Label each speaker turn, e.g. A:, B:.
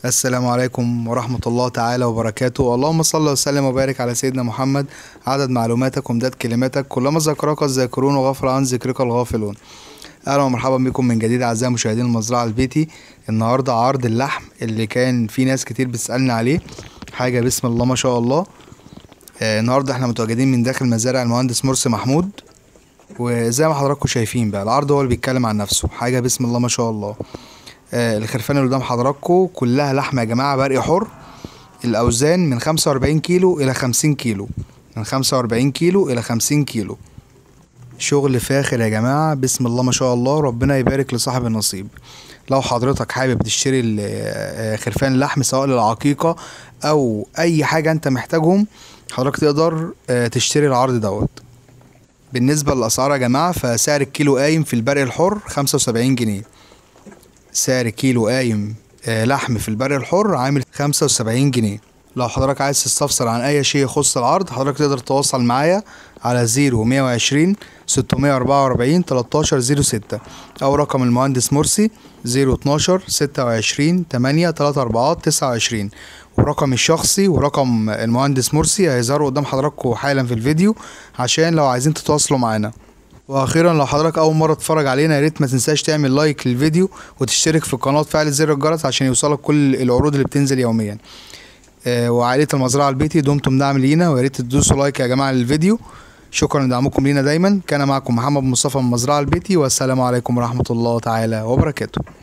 A: السلام عليكم ورحمة الله تعالى وبركاته اللهم صل وسلم وبارك على سيدنا محمد عدد معلوماتك ومداد كلماتك كلما ذكرك الذاكرون وغفر عن ذكرك الغافلون اهلا ومرحبا بكم من جديد اعزائي مشاهدين المزرعة البيتي النهاردة عرض اللحم اللي كان في ناس كتير بتسألني عليه حاجة بسم الله ما شاء الله آه، النهاردة احنا متواجدين من داخل مزارع المهندس مرسي محمود وزي ما حضراتكم شايفين بقى العرض هو اللي بيتكلم عن نفسه حاجة بسم الله ما شاء الله آه، الخرفان اللي قدام حضراتكم كلها لحمة يا جماعة برق حر الأوزان من خمسة وأربعين كيلو إلى خمسين كيلو من خمسة وأربعين كيلو إلى خمسين كيلو شغل فاخر يا جماعة بسم الله ما شاء الله ربنا يبارك لصاحب النصيب لو حضرتك حابب تشتري ال- آه، خرفان اللحم سواء للعقيقة أو أي حاجة أنت محتاجهم حضرتك تقدر آه، تشتري العرض دوت بالنسبة للأسعار يا جماعة فسعر الكيلو قايم في البرق الحر خمسة وسبعين جنيه سعر كيلو قايم آه، لحم في البرق الحر عامل خمسة وسبعين جنيه لو حضرتك عايز تستفسر عن أي شيء يخص العرض حضرتك تقدر تتواصل معايا على زيرو مية وعشرين ستمية أربعة وأربعين تلاتاشر زيرو ستة أو رقم المهندس مرسي زيرو اتناشر ستة وعشرين تمانية تلاتة أربعة تسعة وعشرين ورقمي الشخصي ورقم المهندس مرسي هيظهروا قدام حضراتكم حالا في الفيديو عشان لو عايزين تتواصلوا معانا واخيرا لو حضرتك اول مره تتفرج علينا يا ريت ما تنساش تعمل لايك للفيديو وتشترك في القناه وتفعل زر الجرس عشان يوصلك كل العروض اللي بتنزل يوميا آه، وعائله المزرعه البيتي دمتم دعم لينا ويا ريت تدوسوا لايك يا جماعه للفيديو شكرا لدعمكم لينا دايما كان معكم محمد مصطفى من المزرعه البيتي والسلام عليكم ورحمه الله تعالى وبركاته